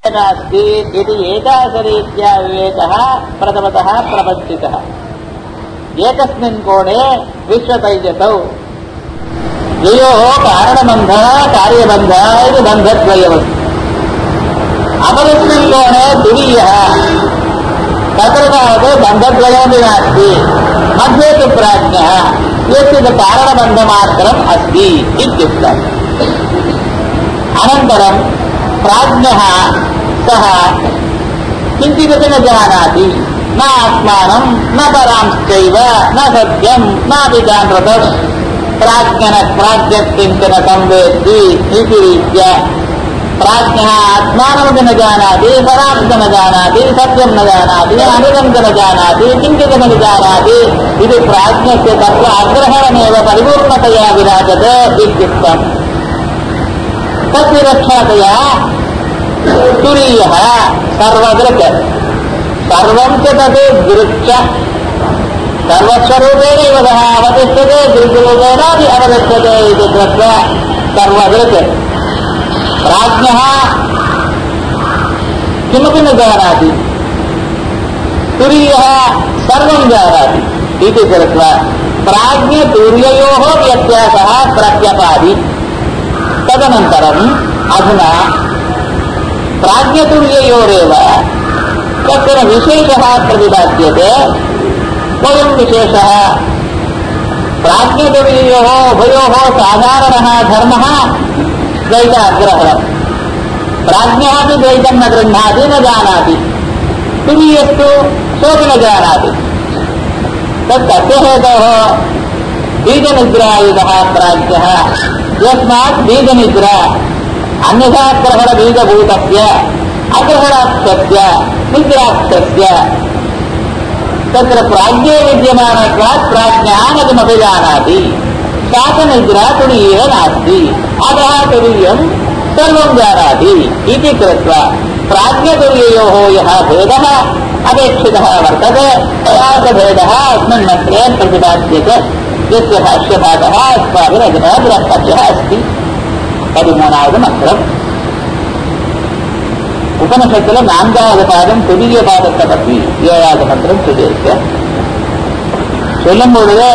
नास्ति इति एकाशरीत्या विवेकः प्रथमतः प्रबन्धितः एकस्मिन् कोणे विश्वतैजसौ द्वयोः कारणबन्धः कार्यबन्धः इति बन्धद्वयमस्ति अपरस्मिन् कोणे तुरीयः तत्र तावत् बन्धद्वयमपि नास्ति मध्ये तु प्राज्ञः यस्य कारणबन्धमात्रम् अस्ति इत्युक्तम् अनन्तरं प्राज्ञः सः किञ्चिदपि न जानाति न आत्मानं न परांश्चैव न सत्यं नापि जागृतम् प्राज्ञन प्राज्ञत्किञ्चन संवेत्ति इति रीत्या प्राज्ञः आत्मानमपि न जानाति परांश्च न जानाति सत्यं न जानाति अनिदं च न जानाति किञ्चिदपि न जानाति इति प्राज्ञस्य तत्त्व अग्रहणमेव परिपूर्णतया विराजते इत्युक्तम् तद्विरक्षातया तुरीयः सर्वदृक् सर्वं च तत् दृक् सर्वस्वरूपेण इव सः अवतिष्ठते दृग्रूपेणापि अवतिष्ठते इति कृत्वा सर्वदृक् प्राज्ञः किमपि न जानाति तुरीयः सर्वं जानाति इति कृत्वा प्राज्ञतुर्ययोः व्यत्यासः प्रत्यपादि तदनन्तरम् अधुना प्राज्ञतुल्ययोरेव कश्चन विशेषः प्रतिपाद्यते वयं विशेषः प्राज्ञतुल्ययोः उभयोः साधारणः धर्मः द्वैताग्रहणम् प्राज्ञः अपि द्वैतं न गृह्णाति न जानाति तुल्यस्तु सोऽपि न जानाति तत् कस्य हेतोः बीजनिद्रायुधः प्राज्ञः यस्मात् बीजनिद्रा अन्यथाग्रहणबीजभूतस्य अग्रहणाक्षस्य निद्राक्षस्य तत्र प्राज्ञे विद्यमानत्वात् प्राज्ञः न किमपि जानाति सा च निद्रा तुरीयेव नास्ति अतः तुरीयं सर्वं जानाति इति कृत्वा प्राज्ञतुर्ययोः यः भेदः अपेक्षितः वर्तते तया च भेदः अस्मिन् मन्त्रे प्रतिपाद्यते यस्य भाष्यभागः अस्माभिरजनः द्रष्टव्यः अस्ति பதிமூணாவது மந்திரம் உபனிஷத்துல நான்காவது பாதம் புதிய பாதத்தை பற்றி ஏழாவது மந்திரம் சொல்லியிருக்க சொல்லும் பொழுது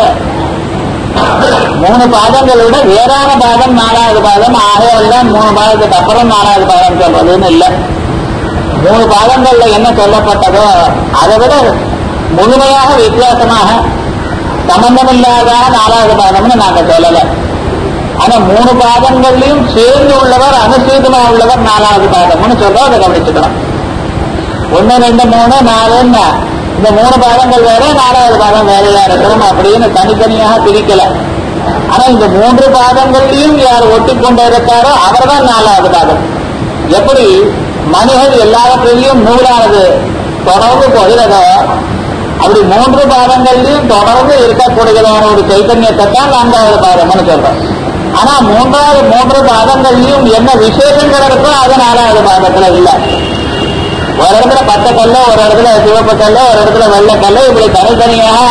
மூணு பாதங்களோட வேறான பாதம் நாலாவது பாதம் ஆகையெல்லாம் மூணு பாதத்துக்கு அப்புறம் நாலாவது பாதம் சொல்றதுன்னு இல்லை மூணு பாதங்கள்ல என்ன சொல்லப்பட்டதோ அதை விட முழுமையாக வித்தியாசமாக சம்பந்தமில்லாத நாலாவது பாதம்னு நாங்க சொல்லலை ஆனா மூணு பாதங்கள்லயும் சேர்ந்து உள்ளவர் அனுசீதமா உள்ளவர் நாலாவது பாதம்னு சொல்றோம் அதை கவனிச்சுக்கணும் ஒன்னு ரெண்டு மூணு நாலுன்னா இந்த மூணு பாதங்கள் வேற நாலாவது பாதம் வேறையா இருக்கணும் அப்படின்னு தனித்தனியாக பிரிக்கல ஆனா இந்த மூன்று பாதங்கள்லயும் யார் ஒட்டி கொண்டு இருக்காரோ அவர்தான் நாலாவது பாதம் எப்படி மனிதர் எல்லாவற்றிலையும் நூலானது தொடர்ந்து போகிறதோ அப்படி மூன்று பாதங்கள்லயும் தொடர்ந்து இருக்கக்கூடியதான ஒரு சைத்தன்யத்தை தான் நான்காவது பாதம்னு சொல்றோம் ஆனா மூன்றாவது மூன்று பாதங்கள்லயும் என்ன விசேஷங்கள் இருக்கோ அது நாலாவது பாதத்துல இல்ல ஒரு இடத்துல பச்சை கல்லு ஒரு இடத்துல சிவப்பு கல்லு ஒரு இடத்துல வெள்ளை கல்லு இப்படி தனித்தனியாக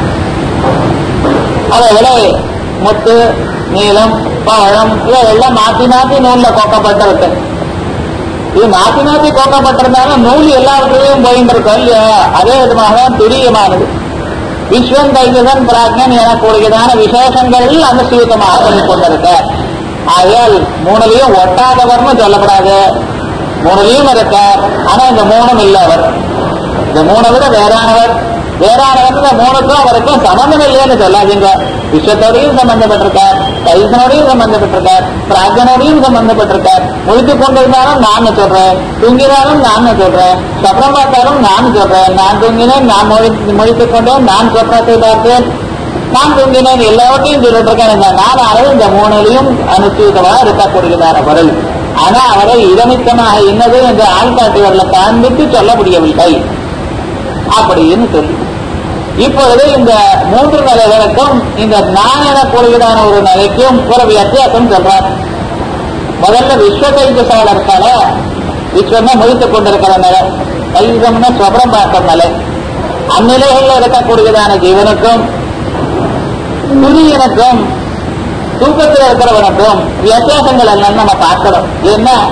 அதை விட முத்து நீளம் பழம் இதெல்லாம் மாத்தி மாத்தி நூல்ல கோக்கப்பட்டிருக்கு இது மாத்தி மாத்தி கோக்கப்பட்டிருந்தாலும் நூல் எல்லாவற்றிலையும் போயிட்டு இருக்கும் இல்லையா அதே விதமாக தான் துரியமானது விஸ்வம் தைஜதன் பிராஜ்ஞன் எனக்கூடியதான விசேஷங்கள் அனுசீதமாக பண்ணி கொண்டிருக்க ஆகையால் மூணுலையும் ஒட்டாதவர்னு சொல்லப்படாது மூணுலையும் இருக்கார் ஆனா இந்த மூணும் இல்ல அவர் இந்த மூணை விட வேறானவர் வேறானவர் இந்த மூணுக்கும் அவருக்கும் சம்பந்தம் இல்லைன்னு சொல்லாதீங்க விஸ்வத்தோடையும் சம்பந்தப்பட்டிருக்கார் தைசனோடையும் சம்பந்தப்பட்டிருக்கார் பிராஜனோடையும் சம்பந்தப்பட்டிருக்கார் முழித்துக் கொண்டிருந்தாலும் நான் சொல்றேன் தூங்கினாலும் நான் சொல்றேன் சப்ரம் பார்த்தாலும் நான் சொல்றேன் நான் தூங்கினேன் நான் மொழி மொழித்துக் கொண்டேன் நான் சொப்னத்தை பார்த்தேன் நான் தூங்கினேன் எல்லாவற்றையும் சொல்லிட்டு இருக்கேன் இந்த நாலாவது இந்த மூணுலையும் அனுசூதமாக இருக்கக்கூடியதான பொருள் ஆனா அவரை இதமித்தமாக இன்னது என்று ஆள்காட்டுவர்ல காண்பித்து சொல்ல முடியவில்லை அப்படின்னு சொல்லி இப்பொழுது இந்த மூன்று நிலைகளுக்கும் இந்த நான் எனக்கூடியதான ஒரு நிலைக்கும் ஒரு வித்தியாசம் சொல்றார் முதல்ல விஸ்வ தைஜசால இருக்கால விஸ்வம்னா முழித்துக் கொண்டிருக்கிற நிலை தைஜம்னா சொபரம் பார்க்கும் நிலை அந்நிலைகள்ல இருக்கக்கூடியதான ஜீவனுக்கும் துரியனுக்கும் தூக்கத்தில் இருக்கிறவனுக்கும் வித்தியாசங்கள் எல்லாம் நம்ம பார்க்கணும் ஏன்னா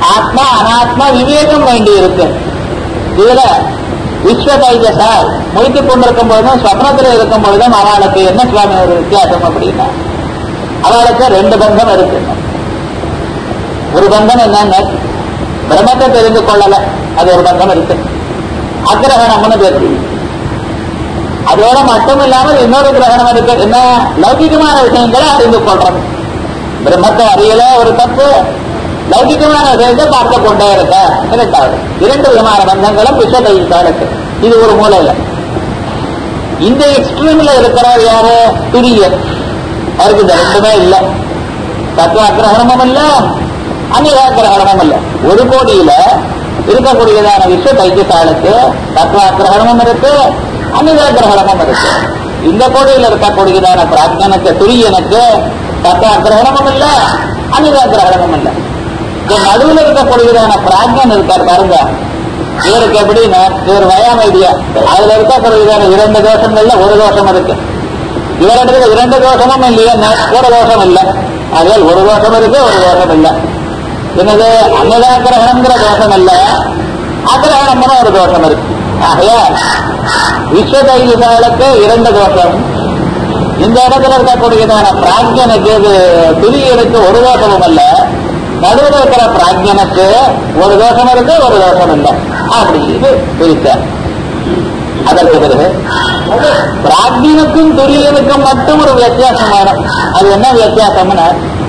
ஆத்மா அனாத்மா விவேகம் வேண்டி இருக்கு இதுல விஸ்வ தைஜசால் முடித்துக் கொண்டிருக்கும் பொழுதும் ஸ்வப்னத்தில் இருக்கும் பொழுதும் அவளுக்கு என்ன சுவாமி ஒரு வித்தியாசம் அப்படின்னா அவளுக்கு ரெண்டு பந்தம் இருக்கு ஒரு பந்தம் என்னன்னு பிரம்மத்தை தெரிந்து கொள்ளல அது ஒரு பந்தம் இருக்கு அக்கிரகணம்னு பேர் அதோட மட்டும் இல்லாமல் இன்னொரு கிரகணம் இருக்கு என்ன லௌகிகமான விஷயங்களை அறிந்து கொள்றது பிரம்மத்தை அறியல ஒரு தப்பு லௌகிகமான விஷயத்தை பார்த்து கொண்டே இருக்க இரண்டாவது இரண்டு விதமான பந்தங்களும் விஸ்வதைக்கு இது ஒரு மூலையில இந்த எக்ஸ்ட்ரீம்ல இருக்கிறவர் யாரு துரியன் அவருக்கு இந்த ரெண்டுமே இல்லை தத்துவ கிரகணமும் இல்ல அந்நிய கிரகணமும் இல்ல ஒரு கோடியில இருக்கக்கூடியதான விஸ்வ தைத்தியசாலுக்கு தத்துவ கிரகணமும் இருக்கு அந்நிய கிரகணமும் இருக்கு இந்த கோடியில் இருக்கக்கூடியதான பிராஜ்யனுக்கு துரியனுக்கு தத்துவ கிரகணமும் இல்ல அந்நிய கிரகணமும் இல்ல இந்த நடுவில் இருக்கக்கூடியதான பிராஜ்யன் இருக்கார் பாருங்க இவருக்கு எப்படின்னா இவர் வயாமைடியா அதுல இருக்கக்கூடியதான இரண்டு தோஷங்கள்ல ஒரு தோஷம் இருக்கு இவரிடத்துல இரண்டு தோஷமும் இல்லையா ஒரு தோஷம் இல்லை அதில் ஒரு தோஷம் இருக்கு ஒரு தோஷம் இல்லை என்னது அன்னதாக்கிரகணங்கிற தோஷம் இல்ல அக்கிரகணம்னு ஒரு தோஷம் இருக்கு ஆகையா விஸ்வதைகளுக்கு இரண்டு தோஷம் இந்த இடத்துல இருக்கக்கூடியதான பிராஜ்யனுக்கு இது துரியனுக்கு ஒரு தோஷமும் அல்ல நடுவில் இருக்கிற பிராஜ்யனுக்கு ஒரு தோஷம் இருக்கு ஒரு தோஷம் இல்லை அப்படின்னு பிரித்தார் அதற்கு பிறகு பிராஜ்யனுக்கும் துரியனுக்கும் மட்டும் ஒரு வித்தியாசம் வேணும் அது என்ன வித்தியாசம்னா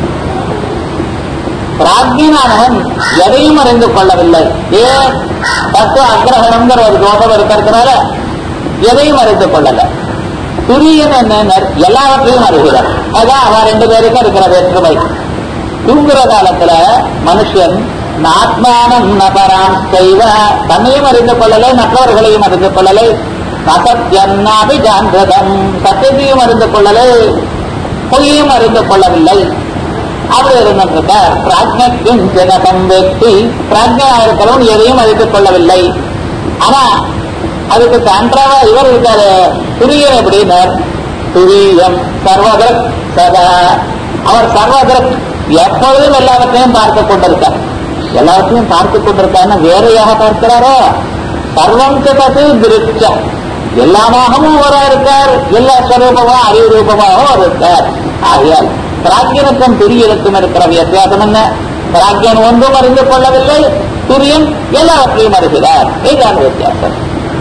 பிராஜ்யனானவன் எதையும் அறிந்து கொள்ளவில்லை ஏன் தத்துவ அக்கிரகணம்ங்கிற ஒரு தோஷம் இருக்கிறதுனால எதையும் அறிந்து கொள்ளல துரியன் என்ன எல்லாவற்றையும் அறிகிறார் அதான் அவன் ரெண்டு பேருக்கும் இருக்கிற வேற்றுமை தூங்குற காலத்துல மனுஷன் ஆத்மானம் நபராம் செய்வ தன்னையும் அறிந்து கொள்ளலை மற்றவர்களையும் அறிந்து கொள்ளலை அசத்தியன்னாபி ஜாந்ததம் சத்தியத்தையும் அறிந்து கொள்ளலை பொய்யையும் அறிந்து கொள்ளவில்லை அப்படி இருந்திருக்க பிராஜ்யம் ஜனகம் வெற்றி பிராஜ்யா இருக்கிறவன் எதையும் அறிந்து கொள்ளவில்லை ஆனா அதுக்கு சான்றாவா இவர் இருக்காரு துரியன் எப்படின்னார் துரியம் சர்வதர் சதா அவர் சர்வதர் எப்பொழுதும் எல்லாவற்றையும் பார்த்து கொண்டிருக்கார் எல்லாவற்றையும் பார்த்து கொண்டிருக்காருன்னா வேறையாக பார்க்கிறாரோ சர்வம் தது திருச்சம் எல்லாமாகவும் அவரா இருக்கார் எல்லா ஸ்வரூபமா அறிவு ரூபமாகவும் அவர் இருக்கார் ஆகையால் பிராஜ்யனுக்கும் துரியனுக்கும் இருக்கிற வித்தியாசம் என்ன பிராஜ்யன் ஒன்றும் அறிந்து கொள்ளவில்லை துரியன் எல்லாவற்றையும் அறிகிறார் இதுதான் வித்தியாசம்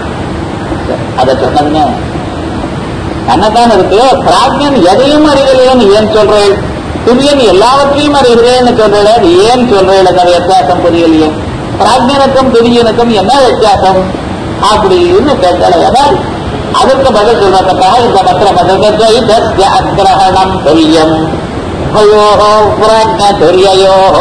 அதை சொன்னதுன்னு தன்னைத்தான் இருக்கு பிராஜ்யன் எதையும் அறிகிறேன் ஏன் சொல்றேன் துரியன் எல்லாவற்றையும் அறிகிறேன்னு சொல்றேன் அது ஏன் சொல்றேன் அந்த வித்தியாசம் புரியலையே பிராஜ்யனுக்கும் துரியனுக்கும் என்ன வித்தியாசம் அப்படின்னு கேட்டாலே அதான் அதற்கு பதில் சொல்றதுக்காக இந்த மற்ற மதத்தை அக்கிரகணம் துரியம் உभयोः प्राज्ञतुर्ययोः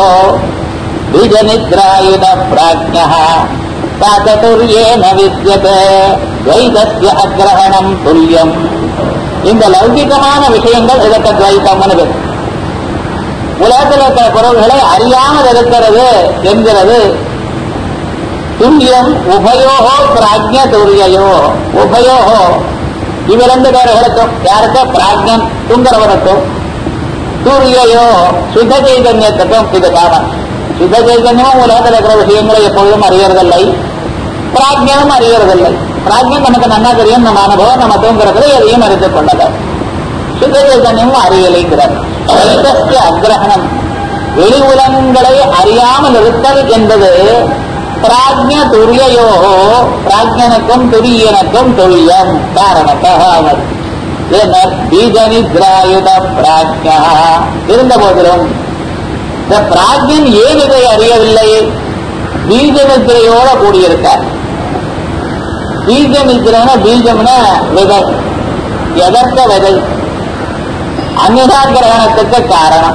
बीजनिद्रायुध प्राज्ञः சாச்சதுரியேன வித்தியதே துவைதஸ்ய அக்கிரகணம் துல்லியம் இந்த லௌகிகமான விஷயங்கள் இதற்கு துவைத்தம்னு பேர் உலகத்தில் இருக்கிற பொருள்களை அறியாமல் இருக்கிறது என்கிறது துல்லியம் உபயோகோ பிராஜ்ய துரியையோ உபயோகோ இவ்விரண்டு பேர்களுக்கும் யாருக்கு பிராஜ்யன் துங்கிறவனுக்கும் சூரியையோ சுத்த சைதன்யத்துக்கும் இது காரணம் சுத்த சைதன்யமும் உலகத்தில் இருக்கிற விஷயங்களை எப்பொழுதும் அறியறதில்லை பிராஜ்யனும் அறியறதில்லை பிராஜ்யம் நமக்கு நன்னா தெரியும் நம்ம அனுபவம் நம்ம தூங்குறதுல எதையும் அறிந்து கொண்டது சுத்த சைதன்யமும் அறியலைங்கிறார் வைதஸ்ய அக்கிரகணம் வெளி உலகங்களை அறியாமல் இருத்தல் என்பது பிராஜ்ய துரியையோ பிராஜ்யனுக்கும் துரியனுக்கும் துரியம் காரணத்தாக பீஜனித்ராயுத பிராஜ்யா இருந்த போதிலும் இந்த பிராஜ்யன் ஏன் இதை அறியவில்லை பீஜனித்திரையோட கூடியிருக்கார் பீஜனித்திரன பீஜம்னா விதை எதற்க விதை அந்நிதா கிரகணத்துக்கு காரணம்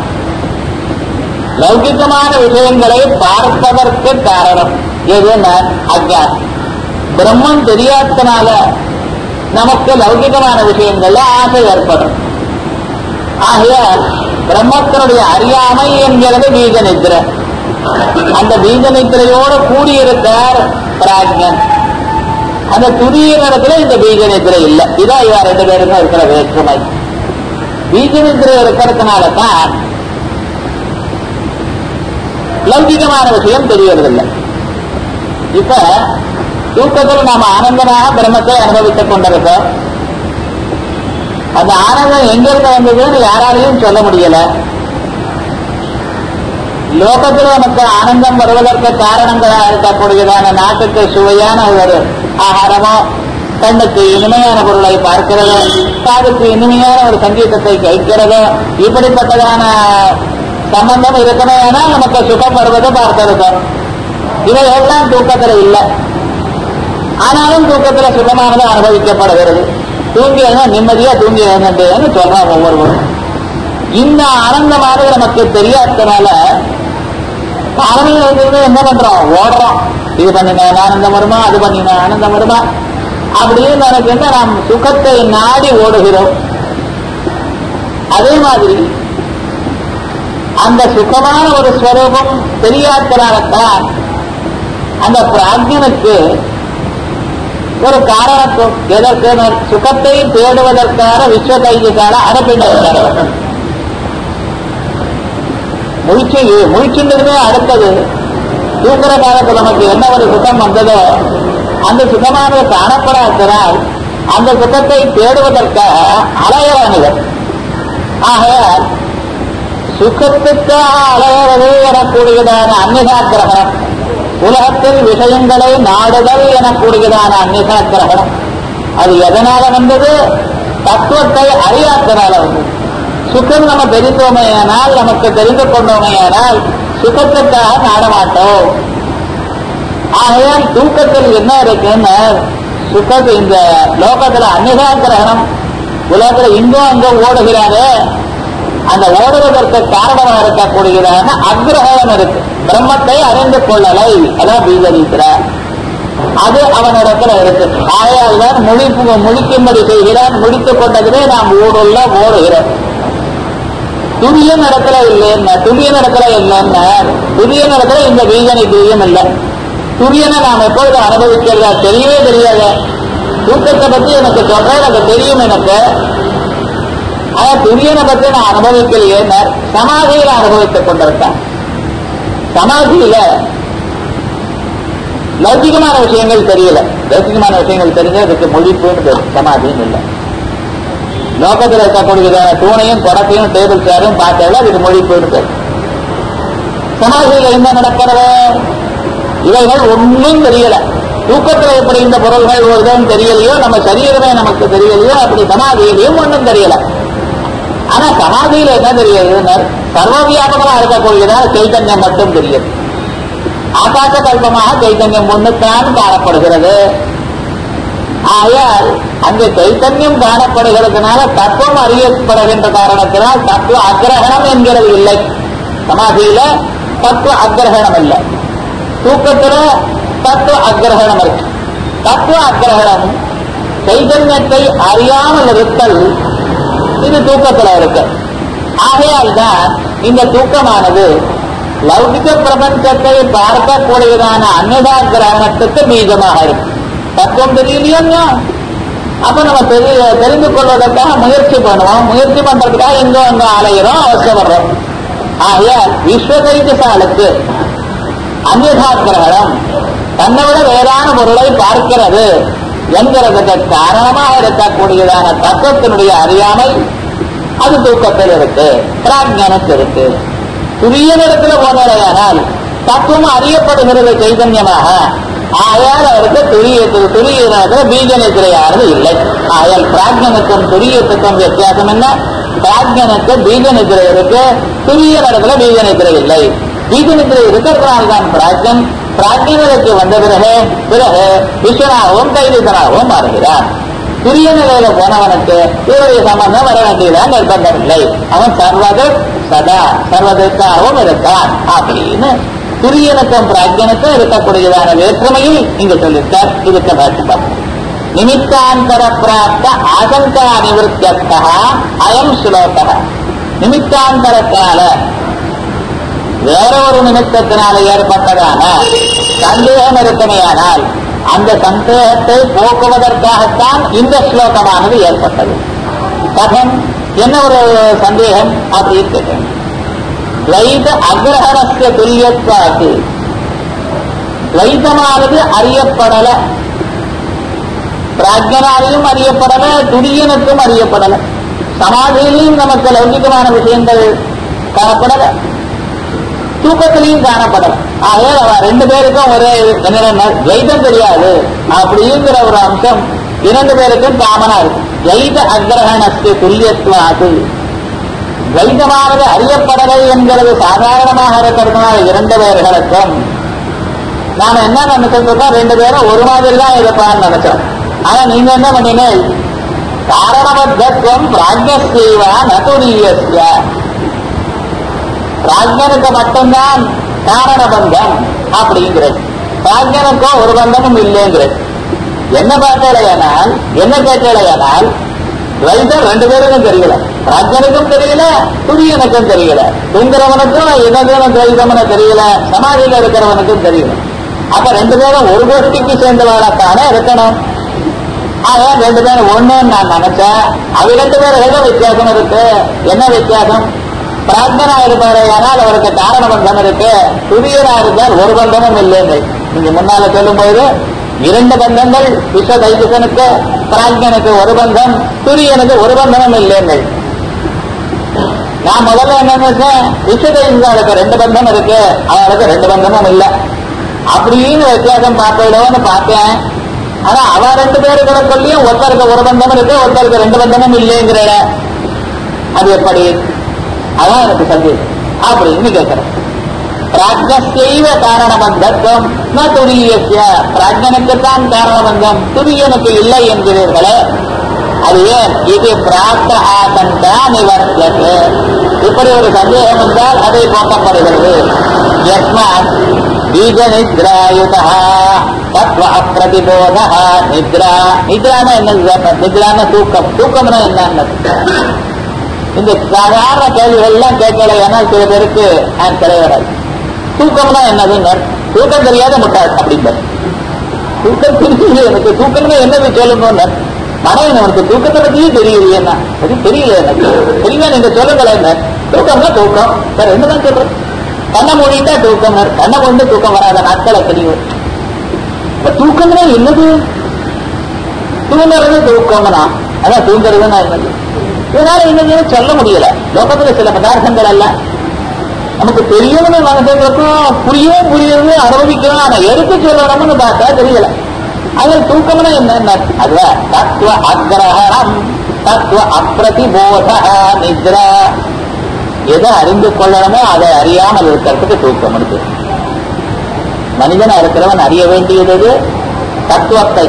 லௌகிகமான விஷயங்களை பார்ப்பதற்கு காரணம் எதுன்னா அஜானம் பிரம்மன் தெரியாதனால நமக்கு லௌகிகமான விஷயங்கள்ல ஆசை ஏற்படும் ஆகையால் பிரம்மத்தினுடைய அறியாமை என்கிறது பீஜ நித்திரை அந்த பீஜ நித்திரையோடு கூடியிருக்கார் பிராஜ்யன் அந்த துரிய இடத்துல இந்த பீஜ நித்திரை இல்லை இதான் இவா ரெண்டு பேருக்கும் இருக்கிற வேற்றுமை பீஜ நித்திரை இருக்கிறதுனால தான் லௌகிகமான விஷயம் தெரியறதில்லை இப்ப தூக்கத்தில் நாம ஆனந்தமாக பிரம்மத்தை அனுபவித்துக் கொண்டிருக்கோம் அந்த ஆனந்தம் எங்கிருந்து வந்ததுன்னு யாராலையும் சொல்ல முடியல லோகத்தில் நமக்கு ஆனந்தம் வருவதற்கு காரணங்களாக இருக்கக்கூடியதான நாட்டுக்கு சுவையான ஒரு ஆகாரமோ கண்ணுக்கு இனிமையான பொருளை பார்க்கிறதோ காதுக்கு இனிமையான ஒரு சங்கீதத்தை கேட்கிறதோ இப்படிப்பட்டதான சம்பந்தம் இருக்கணும் நமக்கு சுகம் வருவதை பார்த்திருக்கோம் இவையெல்லாம் தூக்கத்தில் இல்லை ஆனாலும் தூக்கத்தில் சுகமானது அனுபவிக்கப்படுகிறது தூங்கி எழுந்தா நிம்மதியா தூங்கி எழுந்தேன்னு சொல்றான் ஒவ்வொருவரும் இந்த ஆனந்தமானது நமக்கு தெரியாததுனால ஆனந்தம் இருந்து என்ன பண்றோம் ஓடுறோம் இது பண்ணின ஆனந்தம் வருமா அது பண்ணின ஆனந்தம் வருமா அப்படின்னு நினைக்கின்ற நாம் சுகத்தை நாடி ஓடுகிறோம் அதே மாதிரி அந்த சுகமான ஒரு ஸ்வரூபம் தெரியாதனால்தான் அந்த பிராஜ்யனுக்கு ஒரு காரணத்துவம் எதற்கு சுகத்தை தேடுவதற்கான விஸ்வ கைதிக்கான அனுப்பினார் முழிச்சு முழிச்சுன்றதுமே அடுத்தது தூங்குற காலத்தில் நமக்கு என்ன ஒரு சுகம் வந்ததோ அந்த சுகமானது காணப்படாதனால் அந்த சுகத்தை தேடுவதற்காக அலையறானுவர் ஆகையால் சுகத்துக்காக அலையறது எனக்கூடியதான அந்நிகாக்கிரகணம் உலகத்தில் விஷயங்களை நாடுதல் எனக்கூடியதான அந்நிகாக்கிரகணம் அது எதனால வந்தது தத்துவத்தை அறியாதனால வந்தது சுகம் நம்ம தெரிந்தோமேயானால் நமக்கு தெரிந்து கொண்டோமேயானால் சுகத்துக்காக நாடமாட்டோம் ஆகையால் தூக்கத்தில் என்ன இருக்குன்னு சுகத்து இந்த லோகத்துல அந்நிகா கிரகணம் உலகத்துல இங்கும் அங்கும் ஓடுகிறாரே அந்த ஓடுவதற்கு காரணமாக இருக்கக்கூடியதான அக்ரஹம் இருக்கு பிரம்மத்தை அறிந்து கொள்ளலை அதான் பீஜரீக்கிறார் அது அவனிடத்துல இருக்கு ஆகையால் தான் முழிப்பு முழிக்கும்படி செய்கிறான் முடித்துக் கொண்டதிலே நாம் ஊடுள்ள ஓடுகிறோம் துரிய நடக்கல இல்லைன்னா துரிய நடக்கல இல்லைன்னா துரிய நடக்கல இந்த பீஜனை துரியம் இல்லை துரியனை நாம் எப்பொழுது அனுபவிக்கிறதா தெரியவே தெரியாத தூக்கத்தை பத்தி எனக்கு சொல்றேன் எனக்கு தெரியும் எனக்கு ஆனா துரியனை பத்தி நான் அனுபவிக்கலையே சமாதியில அனுபவித்துக் கொண்டிருக்கேன் சமாதியில லௌகிகமான விஷயங்கள் தெரியல லௌகிகமான விஷயங்கள் தெரிஞ்ச அதுக்கு மொழிப்புன்னு பேர் சமாதின்னு இல்லை லோகத்தில் இருக்கக்கூடியதான தூணையும் குடத்தையும் டேபிள் சேரும் பார்த்தால அதுக்கு மொழிப்புன்னு பேர் சமாதியில என்ன நடக்கிறது இவைகள் ஒன்றும் தெரியல தூக்கத்துல எப்படி இந்த பொருள்கள் வருதுன்னு தெரியலையோ நம்ம சரீரமே நமக்கு தெரியலையோ அப்படி சமாதியிலையும் ஒன்றும் தெரியல ஆனா சமாதியில என்ன தெரியுதுன்னா சர்வவியாபகமா இருக்கக்கூடியதான சைத்தன்யம் மட்டும் தெரியுது ஆகாச கல்பமாக சைத்தன்யம் ஒண்ணுத்தான் காணப்படுகிறது ஆகையால் அந்த சைத்தன்யம் காணப்படுகிறதுனால தத்துவம் அறியப்படுகின்ற காரணத்தினால் தத்துவ அக்கிரகணம் என்கிறது இல்லை சமாதியில தத்துவ அக்கிரகணம் இல்லை தூக்கத்துல தத்துவ அக்கிரகணம் இருக்கு தத்துவ அக்கிரகணம் சைதன்யத்தை அறியாமல் இருத்தல் இது தூக்கத்துல இருக்கு ஆகையால் தான் இந்த தூக்கமானது லௌகிக பிரபஞ்சத்தை பார்க்கக்கூடியதான அன்னதா கிரகணத்துக்கு பீஜமாக இருக்கு தத்துவம் தெரியலையோ அப்ப நம்ம தெரிய தெரிந்து கொள்வதற்காக முயற்சி பண்ணுவோம் முயற்சி பண்றதுக்காக எங்கோ அங்க அலைகிறோம் அவசியப்படுறோம் ஆகையால் விஸ்வதைசாலுக்கு அந்நியதா கிரகணம் தன்னை விட வேறான பொருளை பார்க்கிறது என்கிறதுக்கு காரணமாக இருக்கக்கூடியதான தத்துவத்தினுடைய அறியாமை அது தூக்கத்தில் இருக்கு பிராஜ்ஞனுக்கு இருக்கு துரிய இடத்துல போனாலேயானால் தத்துவம் அறியப்படுகிறது சைதன்யமாக ஆயால் அவருக்கு துரியத்துக்கு துரிய இடத்துல பீஜ நித்திரையானது இல்லை ஆயால் பிராஜ்ஞனுக்கும் துரியத்துக்கும் வித்தியாசம் என்ன பிராஜ்ஞனுக்கு பீஜ நித்திரை இருக்கு துரிய இடத்துல பீஜ நித்திரை இல்லை பீஜ நித்திரை இருக்கிறதுனால்தான் பிராஜ்யன் பிராஜ்யனுக்கு வந்த பிறகு பிறகு விஸ்வனாகவும் கைதிகனாகவும் மாறுகிறார் துரிய நிலையில போனவனுக்கு இவருடைய சம்பந்தம் வர வேண்டியதான் நிர்பந்தம் இல்லை அவன் சர்வது சதா சர்வதற்காகவும் இருக்கான் அப்படின்னு துரியனுக்கும் பிராஜ்யனுக்கும் இருக்கக்கூடியதான வேற்றுமையில் இங்க சொல்லியிருக்கார் இதுக்கு பார்த்து நிமித்தாந்தர பிராப்த ஆசங்கா நிவர்த்தியர்த்தா அயம் ஸ்லோக நிமித்தாந்தரத்தால வேற ஒரு நிமித்தத்தினால ஏற்பட்டதான சந்தேகம் இருக்குமேயானால் அந்த சந்தேகத்தை போக்குவதற்காகத்தான் இந்த ஸ்லோகமானது ஏற்பட்டது கதம் என்ன ஒரு சந்தேகம் அப்படின்னு கேட்டேன் துவைத அக்ரஹணஸ்ய துல்லியத்வாக்கு துவைதமானது அறியப்படல பிராஜ்யனாலையும் அறியப்படல துரியனுக்கும் அறியப்படல சமாதியிலையும் நமக்கு லௌகிகமான விஷயங்கள் காணப்படல தூக்கத்திலையும் காணப்படல ஆகவே அவ ரெண்டு பேருக்கும் ஒரே என்னென்ன துவைதம் தெரியாது அப்படிங்கிற ஒரு அம்சம் இரண்டு பேருக்கும் காமனா இருக்கு துவைத அக்ரஹணஸ்து துல்லியத்வாது துவைதமானது அறியப்படலை என்கிறது சாதாரணமாக இருக்கிறதுனால இரண்டு பேர்களுக்கும் நாம என்ன நினைச்சிட்டு இருக்கோம் ரெண்டு பேரும் ஒரு மாதிரி தான் இருப்பான்னு நினைச்சோம் ஆனா நீங்க என்ன பண்ணீங்க காரணபத்தத்துவம் பிராஜ்யஸ்தீவா நதுரியஸ்ய பிராஜ்யனுக்கு மட்டும்தான் காரண பந்தம் அப்படிங்கிறது பிராஜ்யனுக்கோ ஒரு பந்தமும் இல்லைங்கிறது என்ன பார்க்கலையானால் என்ன கேட்கலையானால் துவைதம் ரெண்டு பேருக்கும் தெரியல பிராஜ்யனுக்கும் தெரியல துரியனுக்கும் தெரியல தூங்குறவனுக்கும் என்னதுன்னு துவைதம்னு தெரியல சமாதியில இருக்கிறவனுக்கும் தெரியல அப்ப ரெண்டு பேரும் ஒரு கோஷ்டிக்கு சேர்ந்தவர்களாத்தானே இருக்கணும் ஆக ரெண்டு பேரும் ஒண்ணுன்னு நான் நினைச்சேன் அவ ரெண்டு பேரும் ஏதோ வித்தியாசம் இருக்கு என்ன வித்தியாசம் பிரார்த்தனா இருப்பாரு ஆனால் அவருக்கு காரண பந்தம் இருக்கு துரியனா இருந்தால் ஒரு பந்தமும் இல்லைங்க நீங்க முன்னால சொல்லும்போது இரண்டு பந்தங்கள் விஸ்வ தைஜசனுக்கு பிராஜ்யனுக்கு ஒரு பந்தம் துரியனுக்கு ஒரு பந்தமும் இல்லைங்க நான் முதல்ல என்ன நினைச்சேன் விஸ்வ தைஜசாளுக்கு ரெண்டு பந்தம் இருக்கு அவளுக்கு ரெண்டு பந்தமும் இல்லை அப்படின்னு வித்தியாசம் பார்த்துடணும்னு பார்த்தேன் ஆனா அவ ரெண்டு பேருக்குள்ளயும் ஒருத்தருக்கு ஒரு பந்தம் இருக்கு ஒருத்தருக்கு ரெண்டு பந்தமும் இல்லைங்கிற அது எப்படி அதான் எனக்கு சந்தேகம் அப்படின்னு கேட்கிறேன் பிராஜ்யசைவ காரணபந்தத்துவம் ந துரியசிய பிராஜ்யனுக்குத்தான் காரணபந்தம் துரியனுக்கு இல்லை என்கிறீர்களே அது ஏன் இது பிராப்த ஆசங்கா நிவர்த்தியது இப்படி ஒரு சந்தேகம் என்றால் அதை போக்கப்படுகிறது யஸ்மாத் பீஜ நித்ராயுதா தத்வ அப்பிரதிபோத நித்ரா நித்ரான என்ன நித்ரான தூக்கம் தூக்கம்னா என்னன்னு இந்த சாதாரண கேள்விகள்லாம் கேட்கல ஏன்னா சில பேருக்கு ஆன்சரே வராது தூக்கம்னா என்னதுன்னு தூக்கம் தெரியாத முட்டாள் அப்படிம்பார் தூக்கம் தெரியல எனக்கு தூக்கம்னா என்னது சொல்லுங்க மனைவி நமக்கு தூக்கத்தை பத்தியும் தெரியலையேன்னா அது தெரியல எனக்கு தெரியல நீங்க சொல்லுங்களேன் தூக்கம்னா தூக்கம் வேற ரெண்டு தான் சொல்றேன் கண்ணை மூடிட்டா தூக்கம் கண்ணை கொண்டு தூக்கம் வராத நாட்களை தெரியும் இப்ப தூக்கம்னா என்னது தூங்குறது தூக்கம்னா அதான் தூங்குறதுன்னா என்னது இதனால என்னதுன்னு சொல்ல முடியல லோகத்துல சில பதார்த்தங்கள் எல்லாம் நமக்கு தெரியணும்னு மனசுக்கும் புரியவும் புரியுது அனுபவிக்கணும் ஆனா எடுத்து சொல்லணும்னு பார்த்தா தெரியல அதில் தூக்கம்னா என்ன அதுவா தத்துவ அக்ரஹணம் தத்துவ அப்பிரதிபோத நித்ரா எதை அறிந்து கொள்ளணுமோ அதை அறியாமல் இருக்கிறதுக்கு தூக்கம் இருக்கு மனிதனா இருக்கிறவன் அறிய வேண்டியது எது? தத்துவத்தை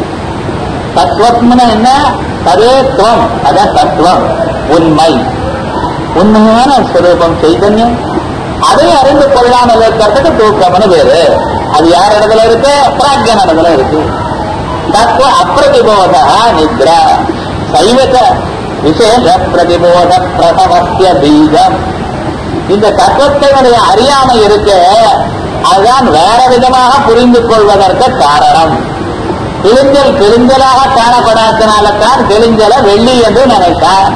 தத்துவம்னா என்ன ததேத்துவம் அதான் தத்துவம் உண்மை உண்மையான ஸ்வரூபம் சைதன்யம் அதை அறிந்து கொள்ளாமல் இருக்கிறதுக்கு தூக்கம்னு பேரு அது யார் இடத்துல இருக்கு பிராஜ்யன் இடத்துல இருக்கு தத்துவ அப்பிரதிபோத நித்ரா சைவத விசேஷ பிரதிபோத பிரசவசிய பீஜம் இந்த தத்துவத்தினுடைய அறியாமை இருக்க அதுதான் வேற விதமாக புரிந்து கொள்வதற்கு காரணம் கிழிஞ்சல் கிழிஞ்சலாக காணப்படாதனால்தான் கிழிஞ்சல வெள்ளி என்று நினைத்தார்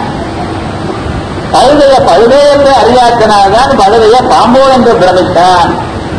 பழுதைய பழுதே என்று அறியாதனால்தான் பழுதைய பாம்பு என்று பிரமித்தான்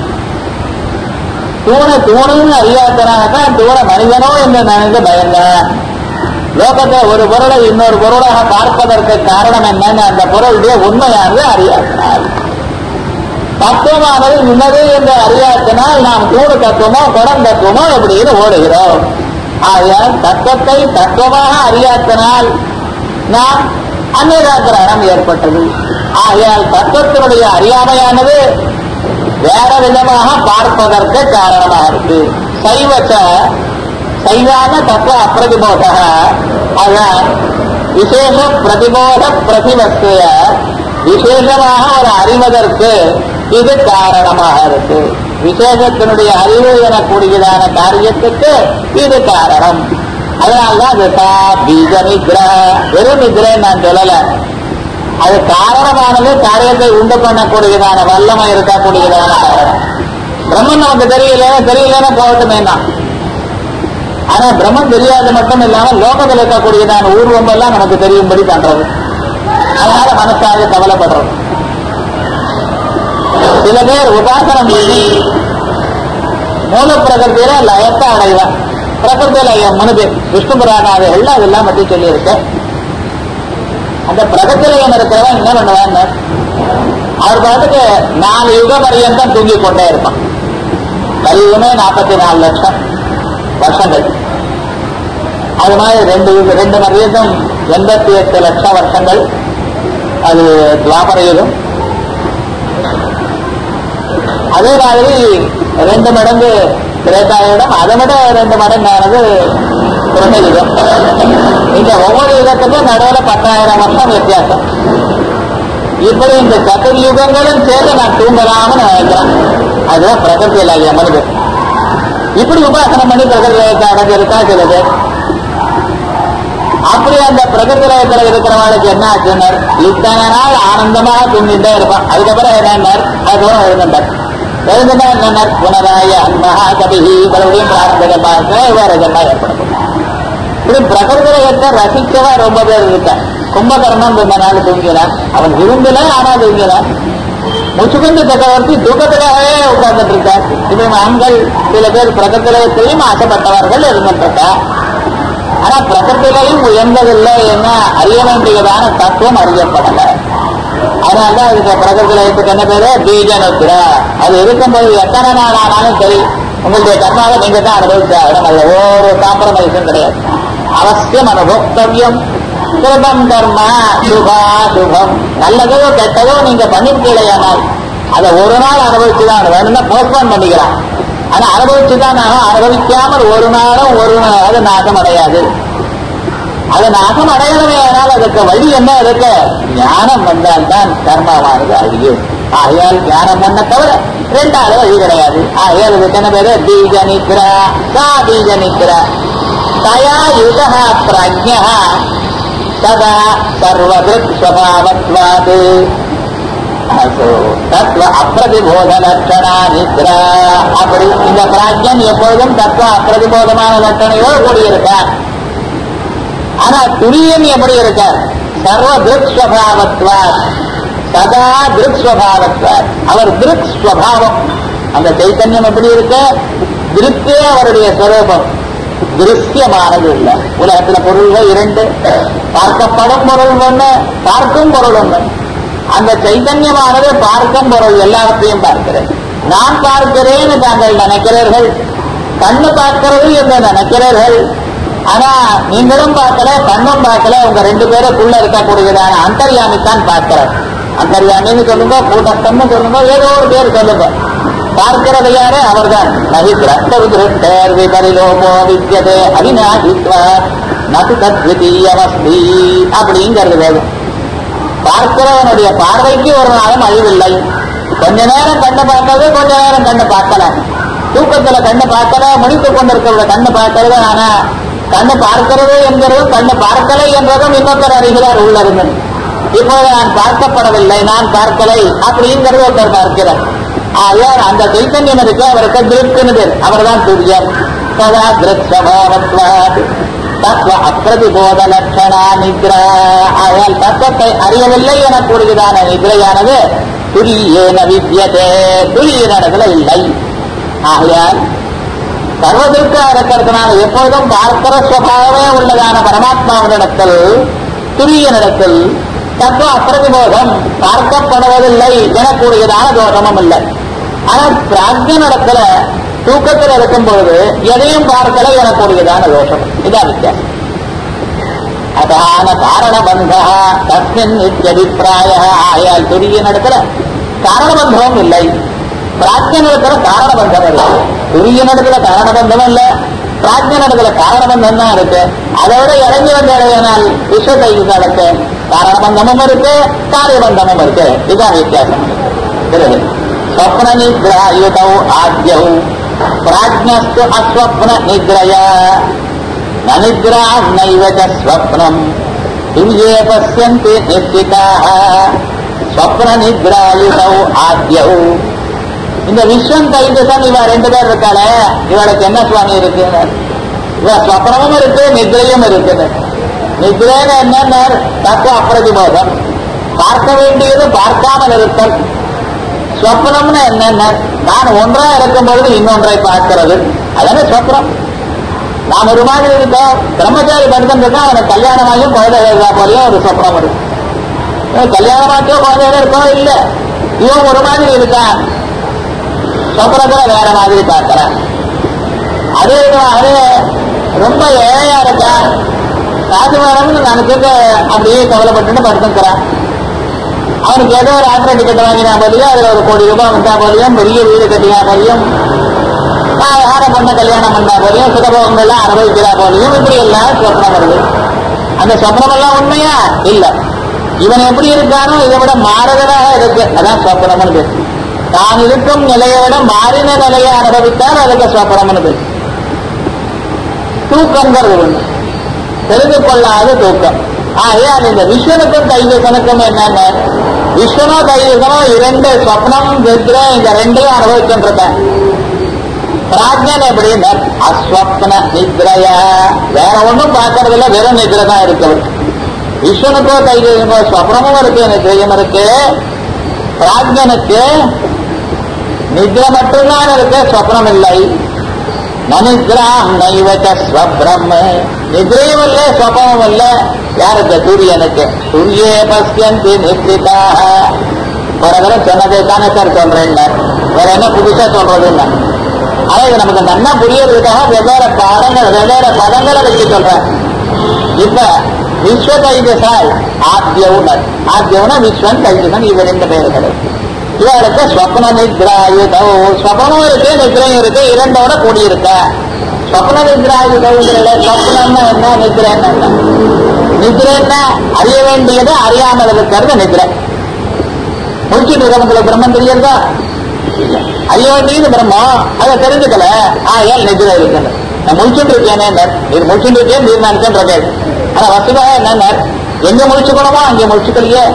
தூணை தூணுன்னு அறியாதனால்தான் தூண மனிதனோ என்று நினைந்து பயந்தான் லோகத்தை ஒரு பொருளை இன்னொரு பொருளாக பார்ப்பதற்கு காரணம் என்னன்னு அந்த பொருளுடைய உண்மையானது அறியாதனால் தத்துவமானது இன்னது என்று அறியாதனால் நாம் கூடு தத்துவமோ குடம் தத்துவமோ அப்படின்னு ஓடுகிறோம் ஆகையால் தத்துவத்தை தத்துவமாக அறியாதனால் நாம் அந்நிராகிரகணம் ஏற்பட்டது ஆகையால் தத்துவத்தினுடைய அறியாமையானது வேற விதமாக பார்ப்பதற்கு காரணமாக இருக்கு சைவச்ச சைவான தத்துவ அப்பிரதிபோத அதான் விசேஷ பிரதிபோத பிரதிவஸ்தைய விசேஷமாக ஒரு அறிவதற்கு இது காரணமாக இருக்கு விசேஷத்தினுடைய அறிவு எனக்கூடியதான காரியத்துக்கு இது காரணம் அதனால்தான் அது சா பீஜ நித்ரா வெறும் நித்ரை நான் சொல்லல அது காரணமானது காரியத்தை உண்டு பண்ணக்கூடியதான வல்லமை இருக்கக்கூடியதான காரணம் பிரம்மன் நமக்கு தெரியல தெரியலன்னு போகட்டுமே தான் ஆனா பிரம்மன் தெரியாது மட்டும் இல்லாம லோகத்தில் இருக்கக்கூடியதான ஊர்வம் எல்லாம் நமக்கு தெரியும்படி பண்றது அதனால மனசாக கவலைப்படுறது சில பேர் உபாசனம் பண்ணி மூல பிரகிருதியில லயத்தை அடைவான் பிரகிருதி லயம் மனுது விஷ்ணு புராணாதிகள்ல அதெல்லாம் பத்தி சொல்லியிருக்கு அந்த பிரகிருதி லயம் இருக்கிறவன் என்ன பண்ணுவான் அவர் பாட்டுக்கு நாலு யுக பரியந்தம் தூங்கி கொண்டே இருப்பான் கலியுகமே நாற்பத்தி நாலு லட்சம் வருஷங்கள் அது மாதிரி ரெண்டு யுக- ரெண்டு பரியந்தம் எண்பத்தி எட்டு லட்சம் வருஷங்கள் அது துவாபர யுகம் அதே மாதிரி ரெண்டு மடங்கு திரேதாயுடம் அதை விட ரெண்டு மடங்கானது கிருமயுகம் இந்த ஒவ்வொரு யுகத்துக்கும் நடுவில் பத்தாயிரம் வருஷம் வித்தியாசம் இப்படி இந்த சதுர்யுகங்களும் சேர்த்து நான் தூங்கலாம்னு நினைக்கிறேன் அதுதான் பிரகதி லய மனித இப்படி உபாசனம் பண்ணி பிரகதி லயத்தை அடைஞ்சிருக்கா சில பேர் அப்படி அந்த பிரகதி லயத்துல இருக்கிறவங்களுக்கு என்ன ஆச்சுன்னார் இத்தனை நாள் ஆனந்தமாக தூங்கிட்டே இருப்பான் அதுக்கப்புறம் என்னன்னார் அதுக்கப்புறம் எழுந்தார் எழுந்துட்டா என்னன்னார் புனராய மகா கபிஹி மறுபடியும் பிரார்த்தனை பார்க்க வேற ஜென்மா ஏற்படும் இப்படி பிரகிருதி லயத்தை ரசிக்கவா ரொம்ப பேர் இருக்கா கும்பகர்ணன் இந்த நாள் தூங்கினான் அவன் விரும்பல ஆனா தூங்கினான் முச்சுக்குண்டு சக்கரவர்த்தி தூக்கத்துக்காகவே உட்கார்ந்துட்டு இருக்கார் இப்ப ஆண்கள் சில பேர் பிரகத்திலையும் ஆசைப்பட்டவர்கள் இருந்துட்டு இருக்கா ஆனா பிரகத்திலையும் உயர்ந்ததில்லை என்ன அறிய வேண்டியதான தத்துவம் அறியப்படல அதனாலதான் அதுக்கு பிரகத்திலயத்துக்கு என்ன பேரு பீஜனுத்திரா அது இருக்கும்போது எத்தனை நாள் ஆனாலும் சரி உங்களுடைய கர்மாவை நீங்க தான் அனுபவிச்சாகணும் அதுல ஒரு காம்ப்ரமைஸும் கிடையாது அவசியம் அனுபோக்தவியம் சுபம் கர்மா சுபா சுபம் நல்லதோ கெட்டதோ நீங்க பண்ணிருக்கீங்களேயானால் அதை ஒரு நாள் அனுபவிச்சுதான் வேணும்னா போஸ்ட்போன் பண்ணிக்கலாம் ஆனா அனுபவிச்சுதான் ஆகும் அனுபவிக்காமல் ஒரு நாளும் ஒரு நாள் அது நாசம் அடையாது அது நாசம் அடையணுமே ஆனால் அதுக்கு வழி என்ன இருக்கு ஞானம் வந்தால்தான் கர்மாவானது அழியும் ஆகையால் ஞானம் பண்ண தவிர ரெண்டாவது வழி கிடையாது ஆகையால் இதுக்கு என்ன பேரு பீஜ நித்ரா சா பீஜ நித்ரா தயா யுகா பிரஜா சதா சர்வதிருக் ஸ்வபாவத்வாது அசோ தத்துவ அப்பிரதிபோத லட்சணா நித்ரா அப்படி இந்த பிராஜ்யம் எப்பொழுதும் தத்துவ அப்பிரதிபோதமான லட்சணையோடு கூடியிருக்கார் ஆனா துரியன் எப்படி இருக்கார் சர்வ திருக் ஸ்வபாவத்வார் சதா திருக் ஸ்வபாவத்வார் அவர் திருக் ஸ்வபாவம் அந்த சைத்தன்யம் எப்படி இருக்கு திருக்கே அவருடைய ஸ்வரூபம் திருஷ்யமானது இல்ல உலகத்துல பொருள்கள் இரண்டு பார்க்கப்படும் பொருள் ஒண்ணு பார்க்கும் பொருள் ஒண்ணு அந்த சைத்தன்யமானது பார்க்கும் பொருள் எல்லாவற்றையும் பார்க்கிறது நான் பார்க்கிறேன்னு தாங்கள் நினைக்கிறீர்கள் கண்ணு பார்க்கிறது என்று நினைக்கிறீர்கள் ஆனா நீங்களும் பார்க்கல கண்ணும் பார்க்கல உங்க ரெண்டு பேருக்குள்ள இருக்கக்கூடியதான அந்தர்யாமித்தான் பார்க்கிறார் அந்தர்யாமின்னு சொல்லுங்க கூட்டஸ்தம்னு சொல்லுங்க ஏதோ ஒரு பேர் சொல்லுங்க பார்க்கிறது யாரு அவர்தான் நகி திரஷ்டர் விபரிலோபோ வித்தியதே அவிநாசித்வா நது தத்விதீயமஸ்தி அப்படிங்கிறது வேதம் பார்க்கிறவனுடைய பார்வைக்கு ஒரு நாளும் அழிவில்லை கொஞ்ச நேரம் கண்ணு பார்க்கறது கொஞ்ச நேரம் கண்ணு பார்க்கல தூக்கத்துல கண்ணு பார்க்கல முடித்துக் கொண்டிருக்கிறத கண்ணு பார்க்கறது ஆனா கண்ணு பார்க்கிறது என்கிறதும் கண்ணு பார்க்கலை என்றதும் இன்னொருத்தர் அறிகிறார் உள்ளிருந்து இப்போது நான் பார்க்கப்படவில்லை நான் பார்க்கலை அப்படிங்கிறது ஒருத்தர் பார்க்கிறார் ஆகையால் அந்த சைத்தன்யம் இருக்கு அவருக்கு திருப்தின்னு பேர் அவர்தான் துரியன் சதா திருக் ஸ்வபாவத்வாத் தத்துவ அப்பிரதிபோத லட்சணா நித்ரா ஆகையால் தத்துவத்தை அறியவில்லை என கூறுகிறான நித்ரையானது துரியேன வித்தியதே துரியனிடத்துல இல்லை ஆகையால் சர்வதற்கு இருக்கிறதுனால எப்பொழுதும் பார்க்கிற சுவாவமே உள்ளதான பரமாத்மாவினிடத்தில் துரியனிடத்தில் தத்துவ அப்பிரதிபோதம் பார்க்கப்படுவதில்லை என கூறுகிறதான தோஷமும் இல்லை ஆனால் பிராஜ்யனிடத்துல தூக்கத்தில் இருக்கும் பொழுது எதையும் பார்க்கல என கூறுகிறதான தோஷம் இதான் வித்தியாசம் அதான காரணபந்த தஸ்மின் இத்தியபிப்பிராய ஆயால் துரியனிடத்துல காரணபந்தமும் இல்லை பிராஜ்யனிடத்துல காரணபந்தம் இல்லை துரியனிடத்துல காரணபந்தமும் இல்லை பிராஜ்யனிடத்துல காரணபந்தம் தான் இருக்கு அதோட இறங்கி வந்த இடையினால் விஸ்வத்தை நடக்கு காரணபந்தமும் இருக்கு காரியபந்தமும் இருக்கு இதுதான் வித்தியாசம் பிறகு ஸ்வப்ன நித்ராயுதௌ ஆத்யௌ பிராஜ்ஞஸ்து அஸ்வப்ன நித்ரயா न निद्रां नैव च स्वप्नम् तुल्ये पश्यन्ति निश्चिताः स्वप्ननिद्रायुतौ ஆத்யௌ இந்த விஸ்வம் தைஜசம் இவ ரெண்டு பேர் இருக்காளே இவளுக்கு என்ன சுவாமி இருக்கு இவ ஸ்வப்னமும் இருக்கு நித்ரையும் இருக்குது நித்ரேன்னு என்ன தத்துவ அப்பிரதிபோதம் பார்க்க வேண்டியது பார்க்காமல் இருத்தல் சொப்னம்னு என்னென்ன நான் ஒன்றா இருக்கும் பொழுது இன்னொன்றை பார்க்கிறது அதானே சொப்னம் நாம் ஒரு மாதிரி இருக்கோம் பிரம்மச்சாரி படுத்துட்டு இருக்கா அவனுக்கு கல்யாணமாகியும் குழந்தை எழுதா போலயும் ஒரு சொப்னம் இருக்கு இவன் கல்யாணமாக்கியோ குழந்தை இருக்கோ இல்ல இவன் ஒரு மாதிரி இருக்கான் சொப்னத்துல வேற மாதிரி பார்க்கிறான் அதே அது ரொம்ப ஏழையா இருக்கான் காசு வேணும்னு நினைச்சிட்டு அப்படியே கவலைப்பட்டுட்டு படுத்துக்கிறான் அவனுக்கு ஏதோ ஒரு ஆத்திர டிக்கெட் வாங்கினா போலியும் அதுல ஒரு கோடி ரூபாய் வந்தா போலியும் பெரிய வீடு கட்டினா போலியும் யார பொண்ண கல்யாணம் பண்ணா போலியும் சுகபோகங்கள் எல்லாம் அனுபவிக்கிறா போலியும் இப்படி எல்லாம் சொப்னம் வருது அந்த சொப்னம் எல்லாம் உண்மையா இல்ல இவன் எப்படி இருக்கானோ இதை விட மாறுதலாக இருக்கு அதான் சொப்பனம்னு பேர் தான் இருக்கும் நிலையை விட மாறின நிலையை அனுபவித்தால் அதுக்கு சொப்பனம்னு பேர் தூக்கங்கிறது ஒண்ணு தெரிந்து கொள்ளாத தூக்கம் ஆகையால் இந்த விஸ்வனுக்கும் தைவசனுக்கும் என்னென்ன விஸ்வனோ தைவசனோ இரண்டு சொப்னம் நித்ர இந்த ரெண்டையும் அனுபவிச்சுருக்கேன் பிராஜ்யன் எப்படின்னா அஸ்வப்ன நித்ரைய வேற ஒண்ணும் பார்க்கறது இல்ல வெறும் நித்ரை தான் இருக்கிறது விஸ்வனுக்கோ தைவசனுக்கோ ஸ்வப்னமும் இருக்கு நித்ரையும் இருக்கு பிராஜ்யனுக்கு நித்ரை மட்டும்தான் இருக்கு சொப்னம் இல்லை நனித்ராம் நைவச்ச ஸ்வப்ரம் நித்ரையும் இல்ல ஸ்வப்னமும் இல்ல யாருக்கு சூரியனுக்கு சூரியே பசியந்தி நித்திதாக ஒரு தடவை சொன்னதை தானே சார் சொல்றேன் வேற என்ன புதுசா சொல்றதுன்னு அதாவது நமக்கு நன்னா புரியறதுக்காக வெவ்வேறு பாடங்கள் வெவ்வேறு பதங்களை வச்சு சொல்றேன் இப்ப விஸ்வ தைஜசால் ஆத்தியவுனர் ஆத்தியவுனா விஸ்வன் தைஜசன் இவ ரெண்டு பேர்கள் இவருக்கு ஸ்வப்ன நித்ராயுதோ ஸ்வப்னமும் இருக்கு நித்ரையும் இருக்கு இரண்டோட கூடியிருக்க ஸ்வப்ன நித்ராயுதோங்கிறத ஸ்வப்னம்னா என்ன நித்ரன்னா என்ன நித்ரன்னா அறிய வேண்டியது அறியாமல் இருக்கிறது நித்ரை முடிச்சுட்டு இருக்கவங்களுக்கு பிரம்மம் தெரியறதா இல்ல. அறிய வேண்டியது பிரம்மம் அதை தெரிஞ்சுக்கல ஆ ஏன் நிதிரை இருக்குன்னு நான் முடிச்சுட்டு இருக்கேனே இது முடிச்சுட்டு இருக்கேன் தீர்மானிச்சேன் இருக்கேன் ஆனா வசதியாக என்ன எங்க முடிச்சுக்கணுமோ அங்கே முடிச்சுக்கலையே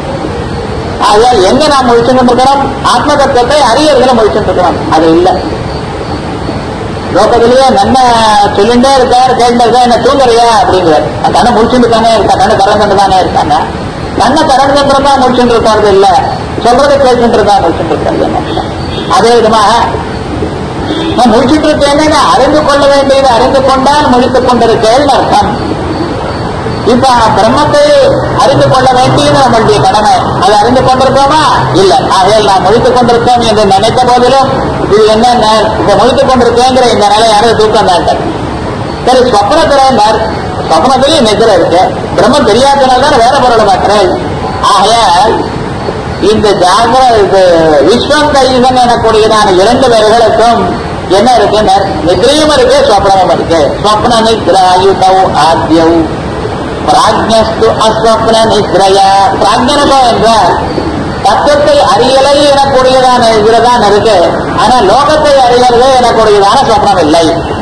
ஆகையால் எங்க நாம் முடிச்சுட்டு இருக்கணும் ஆத்ம தத்துவத்தை அறியறதுல முடிச்சுட்டு இருக்கணும் அது இல்லை லோகத்திலேயே நன்மை சொல்லிட்டே இருக்கார் கேட்டு இருக்கா என்ன தூங்குறியா அப்படிங்கிறார் கண்ணை முடிச்சுட்டு தானே இருக்கா கண்ணை திறந்துட்டு தானே இருக்காங்க கண்ணை திறந்துன்றதா முடிச்சுட்டு இருக்காரு இல்ல சொல்றதை கேட்டுட்டு இருக்கா முடிச்சுட்டு இருக்காரு என்ன அதே விதமாக நான் முடிச்சுட்டு இருக்கேன்னு அறிந்து கொள்ள வேண்டியது அறிந்து கொண்டால் முடித்துக் கொண்டிருக்கேன் அர்த்தம் இப்ப பிரம்மத்தை அறிந்து கொள்ள வேண்டியது நம்மளுடைய கடமை அதை அறிந்து கொண்டிருக்கோமா இல்ல ஆகையால் நாம் முடித்துக் கொண்டிருக்கோம் என்று நினைத்த போதிலும் இது என்ன இப்ப முடித்துக் கொண்டிருக்கேங்கிற இந்த நிலை யாரும் தூக்கம் தான் சரி ஸ்வப்னத்தில் ஸ்வப்னத்திலையும் நிதிர இருக்கு பிரம்மம் தெரியாதனால தான் வேற பொருளை பார்க்கிறேன் ஆகையால் இந்த ஜாகர இது விஸ்வம் கைதன் எனக்கூடியதான இரண்டு பேர்களுக்கும் என்ன இருக்கு நிதிரையும் இருக்கு ஸ்வப்னமும் இருக்கு ஸ்வப்ன நித்ராயுதௌ ஆத்யௌ பிராஜ்யஸ்து அஸ்வப்ன நித்ரயா பிராஜ்யனகோ என்றால் தத்துவத்தை அறியலை எனக்கூடியதான இதுலதான் இருக்கு ஆனா லோகத்தை அறிகிறது எனக்கூடியதான ஸ்வப்னம் இல்லை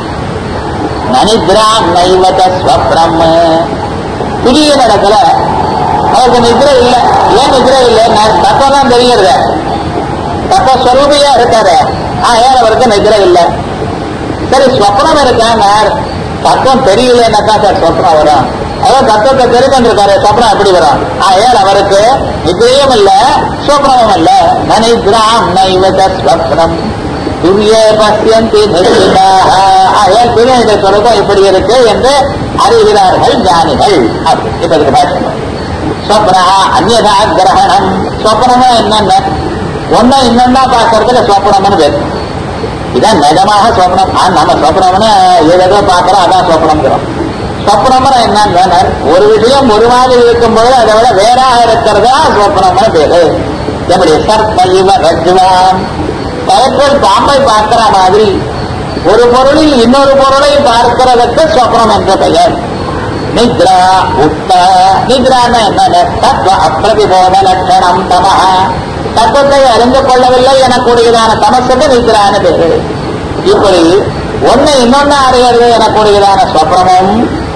நனித்ரா நைவத ஸ்வப்னம் புதிய இடத்துல அவருக்கு நித்ரை இல்லை ஏன் நித்ரை இல்லை தத்துவம் தான் தெரிகிறது தத்துவஸ்வரூபியா இருக்காரு ஆகையால் அவருக்கு நித்ரை இல்லை சரி ஸ்வப்னம் இருக்காங்க தத்துவம் தெரியலன்னா தான் சார் ஸ்வப்னம் வரும் அதான் தத்துவத்தை தெரிஞ்சிருக்காரு சொப்னம் எப்படி வரும் ஆகையால் அவருக்கு நிச்சயம் இல்ல சொப்னமும் இல்ல நனித்ராம் நைவத ஸ்வப்னம் துரியே பசியந்தி நிர்மிதாக ஆகையால் துரியனுடைய சொரூபம் இப்படி இருக்கு என்று அறிகிறார்கள் ஞானிகள் அப்படி இப்ப இதுக்கு பாஷம் ஸ்வப்னா அந்நதா கிரகணம் ஸ்வப்னமா என்னென்ன ஒன்ன இன்னொன்னா பார்க்கறதுல ஸ்வப்னம்னு பேர் இதான் நிஜமாக சொப்னம் ஆ, நம்ம சொப்னம்னு ஏதேதோ பார்க்கிறோம் அதான் சொப்னம்ங்கிறோம் சொப்னம்னு என்னன்னு ஒரு விஷயம் ஒரு மாதிரி இருக்கும்போது அதை விட வேறாக இருக்கிறதா சொப்னம்னு பேரு எப்படி சர்ப்பைவ ரஜ்வாம் கயற்றல் பாம்பை பார்க்கிற மாதிரி ஒரு பொருளில் இன்னொரு பொருளை பார்க்கிறதற்கு சொப்னம் என்ற பெயர் நித்ரா உத்த நித்ரான்னு என்ன தத்துவ அப்பிரதிபோத லட்சணம் தமஹ தத்துவத்தை அறிந்து கொள்ளவில்லை எனக்கூடியதான தமசுக்கு நித்ரான்னு பேரு இப்படி ஒண்ணு இன்னொன்னு அறியறது எனக்கூடியதான சொப்னமும்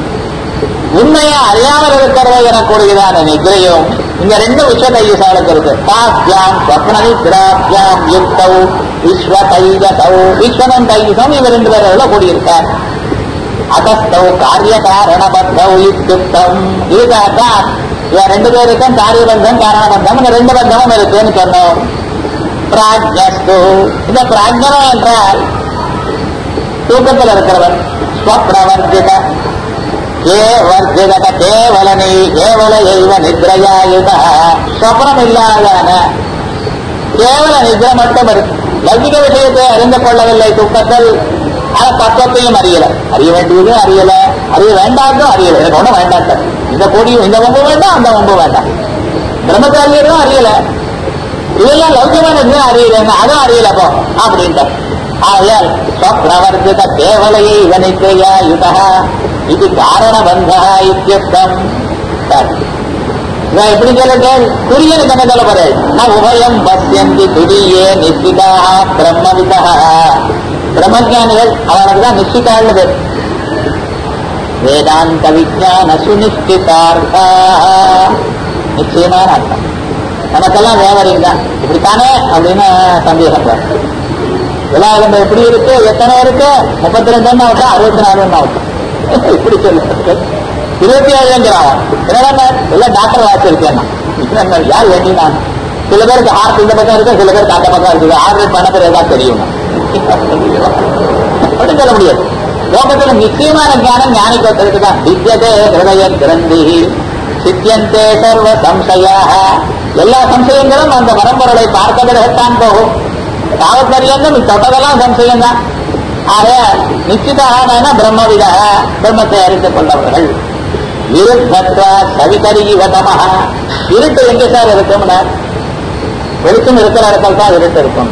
உண்மையை அறியாமல் இருக்கிறது எனக்கூடியதான நித்ரையும் இந்த ரெண்டு விஷ தையசாலுக்கு இருக்கு தாஸ்யாம் ஸ்வப்ன நித்ராபியாம் யுக்தௌ விஸ்வ தைஜசௌ விஸ்வனம் தைஜசம் இவர் ரெண்டு பேரோட கூடியிருக்கார் அகஸ்தௌ காரிய காரணபத்தௌ யுக்தம் இதுக்காகத்தான் இவன் ரெண்டு பேருக்கும் காரியபந்தம் காரணபந்தம் இந்த ரெண்டு பந்தமும் இருக்குன்னு சொன்னோம் பிராஜ்யஸ்து இந்த பிராஜ்யம் என்றால் தூக்கத்தில் இருக்கிறவன் ஸ்வப்ரவர்ஜித கேவர்ஜித கேவலனை கேவல எய்வ நித்ரயாயுத ஸ்வப்னம் இல்லாதான கேவல நித்ரை மட்டும் இருக்கு லௌகிக விஷயத்தை அறிந்து கொள்ளவில்லை தூக்கத்தில் ஆனா தத்துவத்தையும் அறியல அறிய வேண்டியது அறியல அறிய வேண்டாதும் அறியல எனக்கு ஒண்ணும் வேண்டாம் சார் இந்த கொடியும் இந்த வம்பு வேண்டாம் அந்த வம்பு வேண்டாம் பிரம்மச்சாரியரும் அறியல இதெல்லாம் லௌகிகமான விஷயம் அறியலங்க அதுவும் அறியல அப்போ அப்படின்ட்டு ஆகையால் ஸ்வப்ரவர்ஜித கேவலையை வனிக்கையா யுதா இது காரணபந்தா இத்தியுக்தம் சரி இவன் எப்படி சொல்லிட்டு துரியனுக்கு என்ன சொல்ல போறேன் நான் உபயம் பசியந்தி துரியே நிச்சிதா பிரம்மவிதா பிரம்மஜானிகள் அவனுக்கு தான் நிச்சிதான்னு பேர் வேதாந்த விஜான சுனிஷ்டிதார்த்தா நிச்சயமான அர்த்தம் நமக்கெல்லாம் வியாபாரிங்க தான் இப்படித்தானே அப்படின்னு சந்தேகம் வரும். உலகம் எப்படி இருக்கு எத்தனை இருக்கு முப்பத்தி ரெண்டு ஆகட்டும் அறுபத்தி நாலு ஆகட்டும் இப்படி சொல்லு இருபத்தி ஏழுங்கிறான் என்னடா எல்லாம் டாக்டர் வாசிச்சிருக்கேன் நான். யார் வேண்டி நான் சில பேருக்கு ஹார்ட் இந்த பக்கம் இருக்கு சில பேருக்கு அந்த பக்கம் இருக்குது ஆர்டர் பண்ண பிறகு தான் தெரியும் அப்படி சொல்ல முடியாது லோகத்துல நிச்சயமான ஞானம் ஞானிக்கு தான் வித்தியதே ஹிருதய கிரந்தி சித்தியந்தே சர்வ சம்சயாக எல்லா சம்சயங்களும் அந்த பரம்பொருளை பார்க்க பிறகுத்தான் போகும் தாவப்பரியந்தம் தொட்டதெல்லாம் சம்சயம் தான் ஆக நிச்சிதாக பிரம்மவிதா பிரம்மத்தை அறிந்து கொண்டவர்கள் இருத்தத்வா சவிதரிவதமா இருட்டு எங்க சார் இருக்கும்னா வெளிச்சம் இருக்கிற இடத்துல தான் இருட்டு இருக்கும்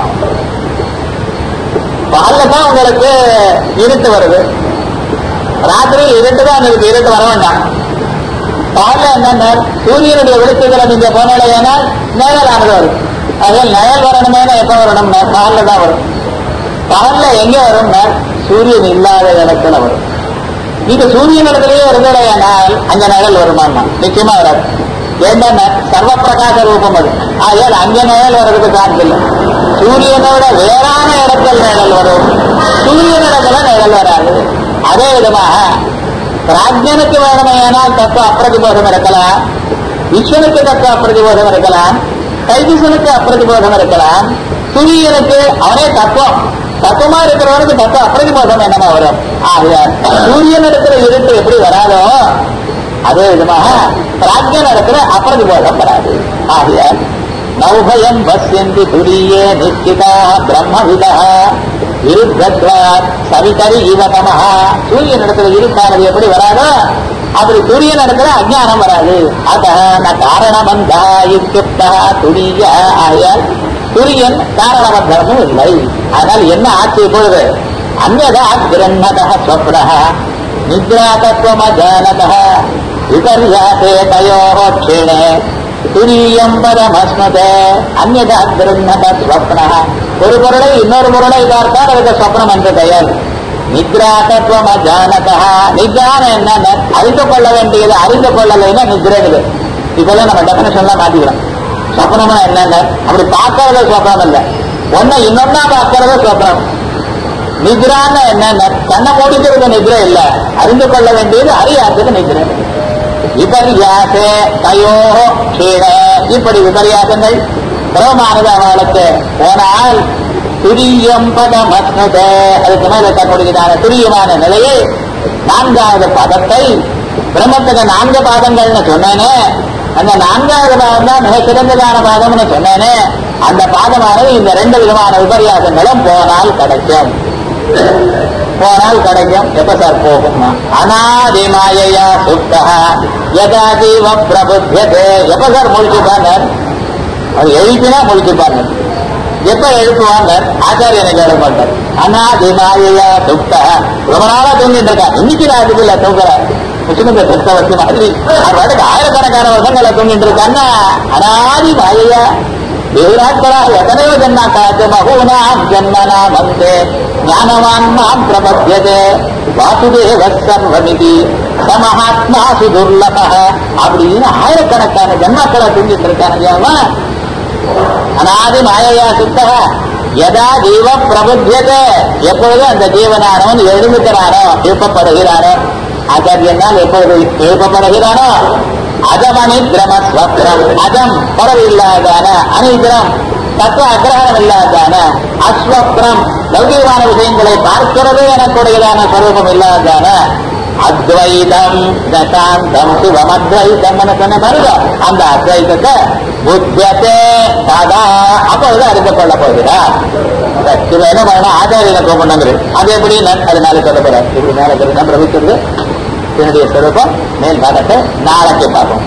பகல்ல தான் உங்களுக்கு இருட்டு வருது ராத்திரி இருட்டு தான் இருக்கு இருட்டு வர வேண்டாம் பகல்ல என்னன்னா சூரியனுடைய வெளிச்சத்துல நீங்க போனாலேனால் நிழலானது வரும் அதில் நிழல் வரணுமேனா எப்ப வரணும்னா பகல்ல தான் வரும் பகல்ல எங்க வரும்னா சூரியன் இல்லாத இடத்துல வரும் நீங்க சூரியன் இடத்துலயே இருந்தடையானால் அங்க நிழல் வருமானா நிச்சயமா வராது ஏன்னா சர்வ பிரகாச ரூபம் அது ஆகையால் அங்க நிழல் வர்றதுக்கு சான்ஸ் இல்லை சூரியனோட வேறான இடத்தில் நிழல் வரும் சூரியன் இடத்துல நிழல் வராது அதே விதமாக பிராஜ்யனுக்கு வேணுமையானால் தத்துவ அப்பிரதிபோதம் இருக்கலாம் விஸ்வனுக்கு தத்துவ அப்பிரதிபோதம் இருக்கலாம் கைதிசனுக்கு அப்பிரதிபோதம் இருக்கலாம் சூரியனுக்கு அவனே தத்துவம் தத்துவமா இருக்கிறவனுக்கு தத்துவ அப்பிரதிபோதம் என்னமா வரும் ஆகையால் சூரியன் இடத்துல இருட்டு எப்படி வராதோ அதே விதமாக பிராஜ்யன் இடத்துல அப்பிரதிபோதம் வராது ஆகையால் நௌபயம் பஸ்யந்தி துரியே நிச்சிதா பிரம்மவிதா விருத்தத்வா சவிதரி இவதமா சூரியன் இடத்துல இருக்கானது எப்படி வராதோ அப்படி சூரியன் இடத்துல அஜானம் வராது அத ந காரணபந்தா இத்தியுக்தா துரிய ஆயால் சூரியன் காரணபந்தமும் இல்லை அதனால் என்ன ஆட்சி இப்பொழுது அந்நதா கிரண்ணத ஸ்வப்ன நித்ரா தத்துவமஜானத விபர்யாசே தயோ க்ஷீணே துரியம் பரமஸ்மதே அந்நதா கிரண்ணத ஸ்வப்ன ஒரு பொருளை இன்னொரு பொருளை பார்த்தால் அதுக்கு ஸ்வப்னம் என்று பெயர் நித்ரா தத்துவம் அஜானதா நித்ரான என்ன அறிந்து கொள்ள வேண்டியது அறிந்து கொள்ளலைன்னா நித்ரேனுது இதெல்லாம் நம்ம டெபினேஷன்லாம் மாத்திக்கிறோம் சொப்னமா என்னங்க அப்படி பார்க்கறது சொப்னம் இல்ல ஒன்ன இன்னொன்னா பார்க்கறது சொப்னம் நித்ரான்னு என்னங்க கண்ணை மூடிக்கிறது நித்ரை இல்ல அறிந்து கொள்ள வேண்டியது அறியாதது நித்ரை விபர்யாசே தயோ கீழ இப்படி விபர்யாசங்கள் புறமானது அவளுக்கு போனால் துரியம் பதம் அஸ்மதே அதுக்கு மேல தன்னுடையதான துரியமான நிலையை நான்காவது பதத்தை பிரம்மத்துக்கு நான்கு பாதங்கள்னு சொன்னேனே அந்த நான்காவது பாதம் தான் மிக சிறந்ததான பாதம்னு சொன்னேனே அந்த பாதமானது இந்த ரெண்டு விதமான விபர்யாசங்களும் போனால் கிடைக்கும் போனால் கிடைக்கும் எப்ப சார் போகும் அனாதிமாயா சுத்தா யதா ஜீவ பிரபுத்தியதே எப்ப சார் முழிச்சுப்பாங்க அது எழுப்பினா முழிச்சுப்பாங்க எப்ப எழுப்புவாங்க ஆச்சாரியனை கேட மாட்டார் அனாதிமாயா சுத்தா ரொம்ப நாளா தூங்கிட்டு இருக்கா இன்னைக்கு நான் அதுக்கு இல்ல தூங்குறேன் முஸ்லிம் சுத்த வச்சு மாதிரி அவர் பாட்டுக்கு ஆயிரக்கணக்கான வருஷங்களை தூங்கிட்டு இருக்கான்னா அனாதி மாயையா தேவராட்களாக எத்தனையோ ஜன்மா காத்து பகூனாம் ஜன்மனா வந்தே ஞானவான் மாம் பிரபத்தியதே வாசுதேவ சர்வமிதி சமஹாத்மா சுதுர்லப அப்படின்னு ஆயிரக்கணக்கான ஜன்மாக்களை தூங்கிட்டு இருக்காங்க அவன் அனாதி மாயையா சுத்தக எதா ஜீவ பிரபுத்தியதே எப்பொழுது அந்த ஜீவனானவன் எழுந்துக்கிறானோ எழுப்பப்படுகிறானோ ஆச்சாரியனால் எப்பொழுது எழுப்பப்படுகிறானோ அதம் அனித்ரம ஸ்வப்னம் அதம் பரவில்லாதான அனித்ரம் தத்துவ அக்கிரகம் இல்லாதான அஸ்வப்ரம் லௌகிகமான விஷயங்களை பார்க்கிறது எனக்கூடியதான ஸ்வரூபம் இல்லாதான அத்வைதம் தசாந்தம் சிவம் அத்வைதம் சொன்ன பாருங்க அந்த அத்வைதத்தை புத்தியத்தே சதா அப்பொழுது அறிந்து கொள்ள போகிறார் சிவ என்ன பண்ணணும் ஆச்சாரியனை கூப்பிடணுங்கிறது அது எப்படி அது மேலே சொல்ல போறார் இப்படி மேலே சொல்ல பிரமிக்கிறது என்னுடைய ஸ்வரூபம் மேல் பாகத்தை நாளைக்கு பார்ப்போம்